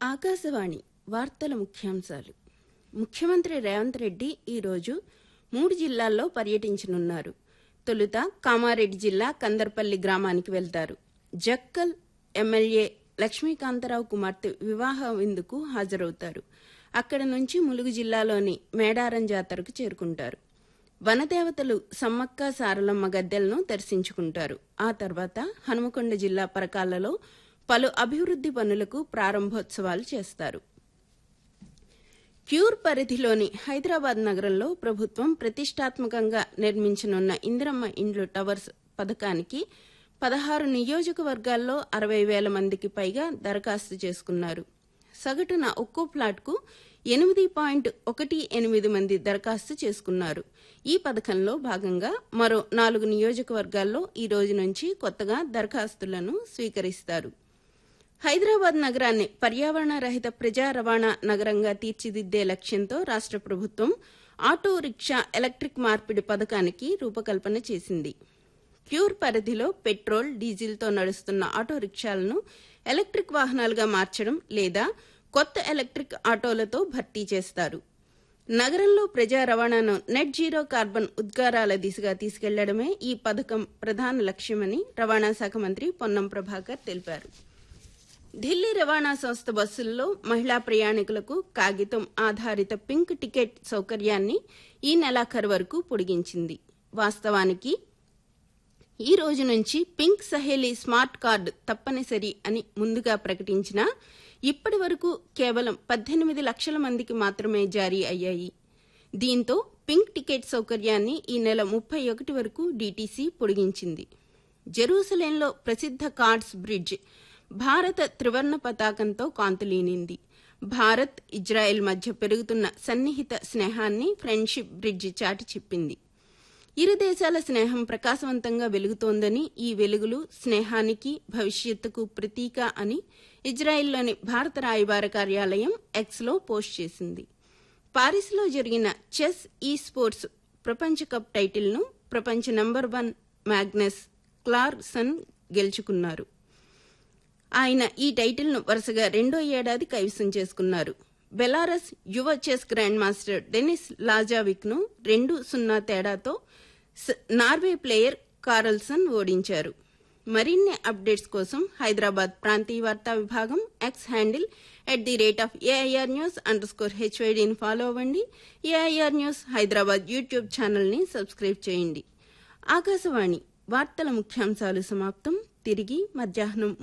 ఆకాశవాణి వార్తల ముఖ్యాంశాలు ముఖ్యమంత్రి రేవంత్ రెడ్డి ఈరోజు మూడు జిల్లాల్లో పర్యటించనున్నారు తొలుత కామారెడ్డి జిల్లా కందర్పల్లి గ్రామానికి వెళ్తారు జక్కల్ ఎమ్మెల్యే లక్ష్మీకాంతరావు కుమార్తె వివాహ విందుకు హాజరవుతారు అక్కడ నుంచి ములుగు జిల్లాలోని మేడారం జాతరకు చేరుకుంటారు వనదేవతలు సమ్మక్క సారలమ్మ గద్దెలను దర్శించుకుంటారు ఆ తర్వాత హనుమకొండ జిల్లా పరకాలలో పలు అభివృద్ది పనులకు ప్రారంభోత్సవాలు చేస్తారు క్యూర్ పరిధిలోని హైదరాబాద్ నగరంలో ప్రభుత్వం ప్రతిష్టాత్మకంగా నిర్మించనున్న ఇందిరమ్మ ఇండ్లు టవర్స్ పథకానికి పదహారు నియోజకవర్గాల్లో అరవై వేల మందికి పైగా దరఖాస్తు చేసుకున్నారు సగటున ఒక్కో ప్లాట్కు ఎనిమిది పాయింట్ ఒకటి ఎనిమిది మంది దరఖాస్తు చేసుకున్నారు ఈ పథకంలో భాగంగా మరో నాలుగు నియోజకవర్గాల్లో ఈ రోజు నుంచి కొత్తగా దరఖాస్తులను స్వీకరిస్తారు హైదరాబాద్ నగరాన్ని పర్యావరణ రహిత ప్రజా రవాణా నగరంగా తీర్చిదిద్దే లక్ష్యంతో రాష్ట్ర ప్రభుత్వం ఆటో రిక్షా ఎలక్ట్రిక్ మార్పిడి పథకానికి రూపకల్పన చేసింది క్యూర్ పరిధిలో పెట్రోల్ డీజిల్తో నడుస్తున్న ఆటో రిక్షాలను ఎలక్ట్రిక్ వాహనాలుగా మార్చడం లేదా కొత్త ఎలక్ట్రిక్ ఆటోలతో భర్తీ చేస్తారు నగరంలో ప్రజా రవాణాను నెట్ జీరో కార్బన్ ఉద్గారాల దిశగా తీసుకెళ్లడమే ఈ పథకం ప్రధాన లక్ష్యమని రవాణా శాఖ మంత్రి పొన్నం ప్రభాకర్ తెలిపారు ఢిల్లీ రవాణా సంస్థ బస్సుల్లో మహిళా ప్రయాణికులకు కాగితం ఆధారిత పింక్ టికెట్ సౌకర్యాన్ని ఈ నెలాఖరు వరకు పొడిగించింది వాస్తవానికి ఈ రోజు నుంచి పింక్ సహేలీ స్మార్ట్ కార్డు తప్పనిసరి అని ముందుగా ప్రకటించినా ఇప్పటి వరకు కేవలం పద్దెనిమిది లక్షల మందికి మాత్రమే జారీ అయ్యాయి దీంతో పింక్ టికెట్ సౌకర్యాన్ని ఈ నెల ముప్పై ఒకటి వరకు డీటీసీ పొడిగించింది జెరూసలేంలో ప్రసిద్ధ కార్డ్స్ బ్రిడ్జ్ భారత త్రివర్ణ పతాకంతో కాంతులీనింది భారత్ ఇజ్రాయెల్ మధ్య పెరుగుతున్న సన్నిహిత స్నేహాన్ని ఫ్రెండ్షిప్ బ్రిడ్జ్ చాటి చెప్పింది ఇరు దేశాల స్నేహం ప్రకాశవంతంగా వెలుగుతోందని ఈ వెలుగులు స్నేహానికి భవిష్యత్తుకు ప్రతీక అని ఇజ్రాయెల్లోని భారత రాయబార కార్యాలయం ఎక్స్లో పోస్ట్ చేసింది పారిస్లో జరిగిన చెస్ ఈ స్పోర్ట్స్ ప్రపంచ కప్ టైటిల్ను ప్రపంచ నంబర్ వన్ మ్యాగ్నస్ క్లార్సన్ గెలుచుకున్నారు ఆయన ఈ టైటిల్ను వరుసగా రెండో ఏడాది కైవసం చేసుకున్నారు బెలారస్ యువ chess grand master Denis Lazavik ను రెండు సున్నా తేడాతో నార్వే ప్లేయర్ కారల్సన్ ఓడించారు మరిన్ని అప్డేట్స్ కోసం హైదరాబాద్ ప్రాంతీయ వార్తా విభాగం X handle at the rate of AIR news underscore హెచ్వైడీని ఫాలో అవ్వండి ఏఐఆర్ న్యూస్ హైదరాబాద్ యూట్యూబ్ ఛానల్ని సబ్స్క్రైబ్ చేయండి ఆకాశవాణి వార్తల ముఖ్యాంశాలు సమాప్తం తిరిగి మధ్యాహ్నం